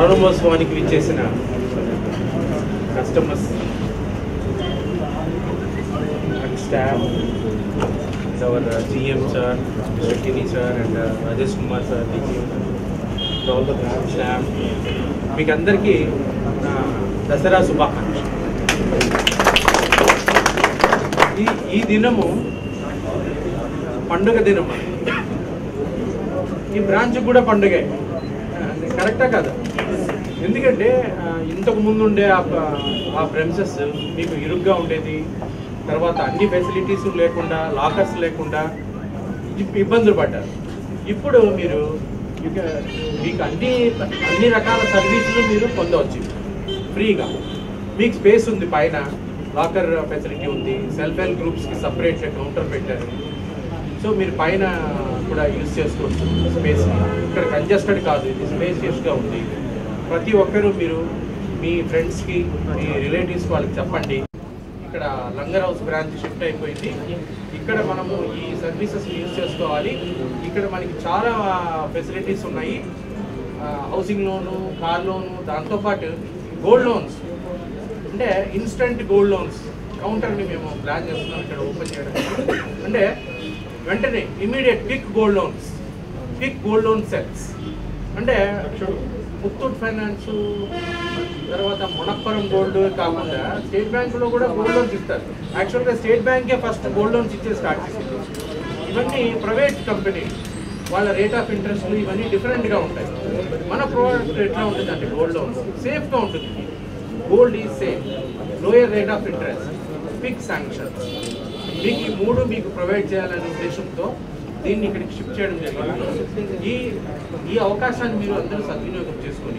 ప్రారంభోత్సవానికి విచ్చేసిన customers and staff and our GM sir శెట్టిని sir and Rajesh Kumar sir DGM all the staff మీకు అందరికీ నా దసరా శుభాకాంక్షలు ఈ ఈ దినము పండుగ దినం ఈ బ్రాంచ్ కూడా పండుగే కరెక్టా కదా ఎందుకంటే ఆ, ఇంతకు ముందు ఉండే ఆ ప- ఆ ప్రెమిసెస్ మీకు ఇరుగ్గా ఉండేది తర్వాత అన్ని ఫెసిలిటీస్ లేకుండా లాకర్స్ లేకుండా ఇబ్- ఇబ్బందులు పడ్డారు ఇప్పుడు మీరు ఇక మీకు అన్ని అన్ని రకాల సర్వీసులు మీరు పొందవచ్చు ఫ్రీగా మీకు స్పేస్ ఉంది పైన లాకర్ ఫెసిలిటీ ఉంది సెల్ఫ్ హెల్ప్ గ్రూప్స్కి సపరేట్ కౌంటర్ పెట్టారు సో మీరు పైన కూడా యూజ్ చేసుకోవచ్చు స్పేస్ ఇక్కడ కంజెస్టెడ్ కాదు ఇది స్పేసియస్గా ఉంది ప్రతి ఒక్కరూ మీరు మీ ఫ్రెండ్స్కి మీ రిలేటివ్స్ వాళ్ళకి చెప్పండి ఇక్కడ లంగర్ హౌస్ బ్రాంచ్ షిఫ్ట్ అయిపోయింది ఇక్కడ మనము ఈ సర్వీసెస్ యూజ్ చేసుకోవాలి ఇక్కడ మనకి చాలా ఫెసిలిటీస్ ఉన్నాయి హౌసింగ్ లోను కార్ లోను దాంతోపాటు గోల్డ్ లోన్స్ అంటే ఇన్స్టంట్ గోల్డ్ లోన్స్ కౌంటర్ని మేము ప్లాన్ చేస్తున్నాం ఇక్కడ ఓపెన్ చేయడం అంటే వెంటనే immediate quick gold loans quick gold loan sets అంటే ముత్తూట్ ఫైనాన్స్ తర్వాత మునప్పరం గోల్డ్ కాకుండా స్టేట్ బ్యాంకులో కూడా గోల్డ్ లోన్స్ ఇస్తారు యాక్చువల్గా స్టేట్ బ్యాంకే ఫస్ట్ గోల్డ్ లోన్స్ ఇచ్చే స్టార్ట్ చేసింది ఇవన్నీ ప్రైవేట్ కంపెనీ వాళ్ళ రేట్ ఆఫ్ ఇంట్రెస్ట్ ఇవన్నీ డిఫరెంట్గా ఉంటాయి మన ప్రోడక్ట్ ఎట్లా ఉంటుంది అంటే గోల్డ్ లోన్ సేఫ్గా ఉంటుంది gold is safe lower rate of interest fix sanctions మీకు ఈ మూడు మీకు ప్రొవైడ్ చేయాలనే ఉద్దేశంతో దీన్ని ఇక్కడికి షిఫ్ట్ చేయడం జరిగింది ఈ ఈ అవకాశాన్ని మీరు అందరూ సద్వినియోగం చేసుకొని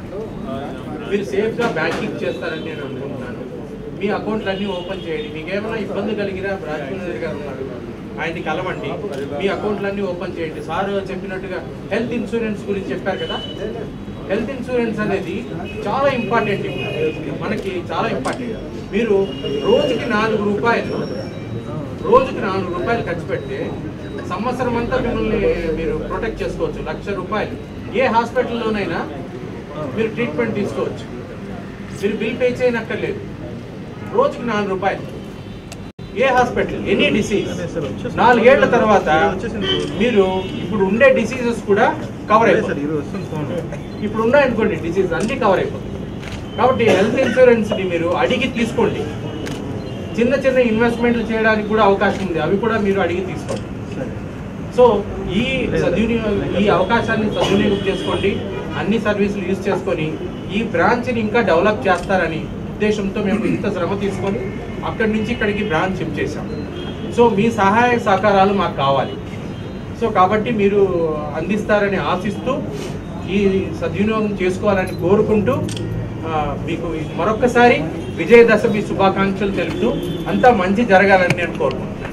మీరు సేఫ్గా బ్యాంకింగ్ చేస్తారని నేను అనుకుంటున్నాను మీ అకౌంట్లన్నీ ఓపెన్ చేయండి మీకు ఏమైనా ఇబ్బంది కలిగినా రాజమౌళి గారు ఉన్నారు ఆయన్ని కలవండి మీ అకౌంట్లన్నీ ఓపెన్ చేయండి సార్ చెప్పినట్టుగా హెల్త్ ఇన్సూరెన్స్ గురించి చెప్పారు కదా హెల్త్ ఇన్సూరెన్స్ అనేది చాలా ఇంపార్టెంట్ మనకి చాలా ఇంపార్టెంట్ మీరు రోజుకి నాలుగు రూపాయలు రోజుకి నాలుగు రూపాయలు ఖర్చు పెడితే సంవత్సరం అంతా మిమ్మల్ని మీరు ప్రొటెక్ట్ చేసుకోవచ్చు లక్ష రూపాయలు ఏ హాస్పిటల్లోనైనా మీరు ట్రీట్మెంట్ తీసుకోవచ్చు మీరు బిల్ పే చేయనక్కర్లేదు రోజుకి నాలుగు రూపాయలు ఏ హాస్పిటల్ ఎనీ డిసీజ్ నాలుగేళ్ల తర్వాత మీరు ఇప్పుడు ఉండే డిసీజెస్ కూడా కవర్ అయిపోతాయి ఇప్పుడు ఉన్నాయనుకోండి డిసీజ్ అన్ని కవర్ అయిపోతాయి కాబట్టి హెల్త్ ఇన్సూరెన్స్ని మీరు అడిగి తీసుకోండి చిన్న చిన్న ఇన్వెస్ట్మెంట్లు చేయడానికి కూడా అవకాశం ఉంది అవి కూడా మీరు అడిగి తీసుకోండి సో ఈ సద్వినియోగం ఈ అవకాశాన్ని సద్వినియోగం చేసుకోండి అన్ని సర్వీసులు యూజ్ చేసుకొని ఈ బ్రాంచ్ని ఇంకా డెవలప్ చేస్తారని ఉద్దేశంతో మేము ఇంత శ్రమ తీసుకొని అక్కడి నుంచి ఇక్కడికి బ్రాంచ్ షిఫ్ట్ చేశాం సో మీ సహాయ సహకారాలు మాకు కావాలి సో కాబట్టి మీరు అందిస్తారని ఆశిస్తూ ఈ సద్వినియోగం చేసుకోవాలని కోరుకుంటూ ఆ, మీకు మరొక్కసారి విజయదశమి శుభాకాంక్షలు తెలుపుతూ అంతా మంచి జరగాలని నేను కోరుకుంటున్నాను